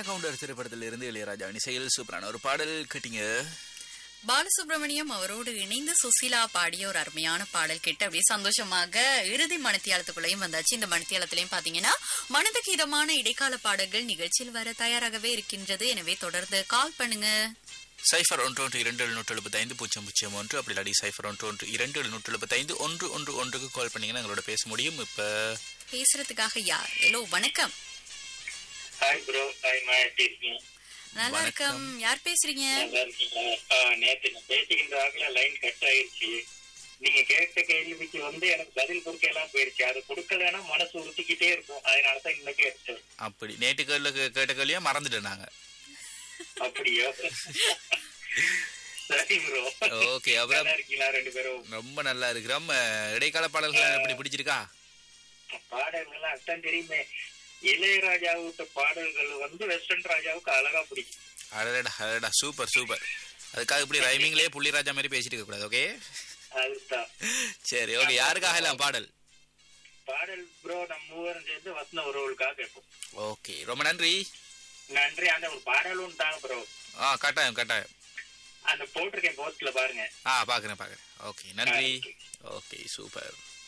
என்ன கவுண்டர் திரைப்படத்தில் இருந்து இளையராஜா இசையில் சூப்பரான ஒரு பாடல் கேட்டீங்க பாலசுப்ரமணியம் அவரோடு இணைந்து சுசீலா பாடிய ஒரு அருமையான பாடல் கேட்டு அப்படியே சந்தோஷமாக இறுதி மணித்தியாலத்துக்குள்ளேயும் வந்தாச்சு இந்த மணித்தியாலத்திலையும் பாத்தீங்கன்னா மனதுக்கு இதமான இடைக்கால பாடல்கள் நிகழ்ச்சியில் வர தயாராகவே இருக்கின்றது எனவே தொடர்ந்து கால் பண்ணுங்க சைஃபர் ஒன்று ஒன்று இரண்டு எழுநூற்று எழுபத்தைந்து பூஜ்ஜியம் பூஜ்ஜியம் ஒன்று அப்படி இல்லாட்டி சைஃபர் ஒன்று ஒன்று இரண்டு எழுநூற்று எழுபத்தைந்து ஒன்று ஒன்று ஒன்றுக்கு கால் பண்ணீங்கன்னா எங்களோட பேச முடியும் இப்போ பேசுறதுக்காக யார் ஹலோ வணக்கம் ஹாய் ப்ரோ ஹாய் மா எப்படி இருக்கீங்க நல்லா இருக்கேன் யார் பேசுறீங்க நல்லா இருக்கீங்களா ஆ, நேத்து நான் பேசிக்கின்ற ஆகல லைன் கட் ஆயிருச்சு நீங்க கேட்ட கேள்விக்கு வந்து எனக்கு பதில் கொடுக்க எல்லாம் போயிருச்சு அது கொடுக்கலன்னா மனசு உறுத்திக்கிட்டே இருக்கும் அதனாலதான் இன்னைக்கு எடுத்தேன் அப்படி நேற்று கேள்வி கேட்ட கேள்வியா மறந்துட்டோம் நாங்க அப்படியோ சரி ப்ரோ ஓகே அப்புறம் நல்லா இருக்கீங்களா ரெண்டு பேரும் ரொம்ப நல்லா இருக்கிறோம் அஹ், இடைக்கால பாடல்கள் எப்படி பிடிச்சிருக்கா பாடல்கள் அதான் தெரியுமே இளையராஜா விட்ட பாடல்கள் வந்து வெஸ்டர்ன் ராஜாவுக்கு அழகா பிடிக்கும் அடடா அடடா சூப்பர் சூப்பர் அதுக்காக இப்படி ரைமிங்லேயே புள்ளிராஜா மாதிரி பேசிட்டு இருக்க கூடாது ஓகே அதுதான் சரி ஓகே யாருக்காக எல்லாம் பாடல் பாடல் ப்ரோ நம்ம மூவரும் சேர்ந்து வசந்த உறவுகளுக்காக கேட்போம் ஓகே ரொம்ப நன்றி நன்றி அந்த ஒரு பாடலும் தாங்க ப்ரோ ஆ கட்டாயம் கட்டாயம் அந்த போட்டிருக்கேன் போஸ்ட்ல பாருங்க ஆ பார்க்குறேன் பார்க்குறேன் ஓகே நன்றி ஓகே சூப்பர்